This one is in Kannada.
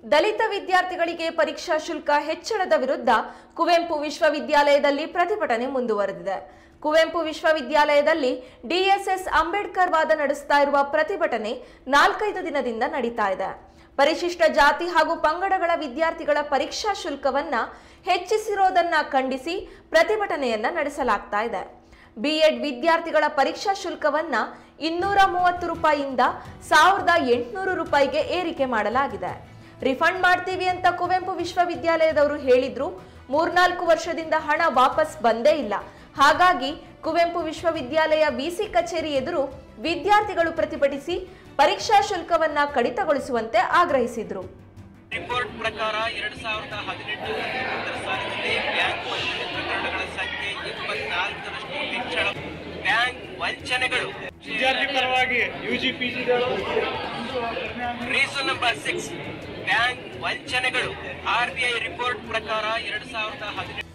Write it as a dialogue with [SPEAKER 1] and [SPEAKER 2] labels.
[SPEAKER 1] ದಲಿತ ವಿದ್ಯಾರ್ಥಿಗಳಿಗೆ ಪರೀಕ್ಷಾ ಶುಲ್ಕ ಹೆಚ್ಚಳದ ವಿರುದ್ಧ ಕುವೆಂಪು ವಿಶ್ವವಿದ್ಯಾಲಯದಲ್ಲಿ ಪ್ರತಿಭಟನೆ ಮುಂದುವರೆದಿದೆ ಕುವೆಂಪು ವಿಶ್ವವಿದ್ಯಾಲಯದಲ್ಲಿ ಡಿಎಸ್ಎಸ್ ಅಂಬೇಡ್ಕರ್ ವಾದ ನಡೆಸ್ತಾ ಇರುವ ಪ್ರತಿಭಟನೆ ನಾಲ್ಕೈದು ದಿನದಿಂದ ನಡೀತಾ ಇದೆ ಪರಿಶಿಷ್ಟ ಜಾತಿ ಹಾಗೂ ಪಂಗಡಗಳ ವಿದ್ಯಾರ್ಥಿಗಳ ಪರೀಕ್ಷಾ ಶುಲ್ಕವನ್ನ ಹೆಚ್ಚಿಸಿರೋದನ್ನ ಖಂಡಿಸಿ ಪ್ರತಿಭಟನೆಯನ್ನ ನಡೆಸಲಾಗ್ತಾ ಇದೆ ಬಿಎಡ್ ವಿದ್ಯಾರ್ಥಿಗಳ ಪರೀಕ್ಷಾ ಶುಲ್ಕವನ್ನ ಇನ್ನೂರ ಮೂವತ್ತು ರೂಪಾಯಿಯಿಂದ ಸಾವಿರದ ಎಂಟುನೂರು ರೂಪಾಯಿಗೆ ಏರಿಕೆ ಮಾಡಲಾಗಿದೆ ರಿಫಂಡ್ ಮಾಡ್ತೀವಿ ಅಂತ ಕುವೆಂಪು ವಿಶ್ವವಿದ್ಯಾಲಯದವರು ಹೇಳಿದ್ರು ಮೂರ್ನಾಲ್ಕು ವರ್ಷದಿಂದ ಹಣ ವಾಪಸ್ ಬಂದೇ ಇಲ್ಲ ಹಾಗಾಗಿ ಕುವೆಂಪು ವಿಶ್ವವಿದ್ಯಾಲಯ ವಿಸಿ ಕಚೇರಿ ಎದುರು ವಿದ್ಯಾರ್ಥಿಗಳು ಪ್ರತಿಭಟಿಸಿ ಪರೀಕ್ಷಾ ಶುಲ್ಕವನ್ನ ಕಡಿತಗೊಳಿಸುವಂತೆ ಆಗ್ರಹಿಸಿದ್ರು
[SPEAKER 2] ರಿಪೋರ್ಟ್ ಪ್ರಕಾರ ಎರಡ್ ಸಾವಿರದ ಹದಿನೆಂಟು ಹತ್ತೊಂಬತ್ತರ ಸಾಲಿನಲ್ಲಿ ಬ್ಯಾಂಕ್ ವಂಚನೆ ಪ್ರಕರಣಗಳ ಸಂಖ್ಯೆ ಇಪ್ಪತ್ನಾಲ್ಕರಷ್ಟು ಹೆಚ್ಚಳ ಬ್ಯಾಂಕ್ ವಂಚನೆಗಳು
[SPEAKER 3] ವಿದ್ಯಾರ್ಥಿ ಪರವಾಗಿ ಯುಜಿ ಪಿಜಿಗಳು
[SPEAKER 2] ರೀಸನ್ ನಂಬರ್ ಸಿಕ್ಸ್ ಬ್ಯಾಂಕ್ ವಂಚನೆಗಳು ಆರ್ಬಿಐ ರಿಪೋರ್ಟ್ ಪ್ರಕಾರ ಎರಡ್ ಸಾವಿರದ ಹದಿನೆಂಟು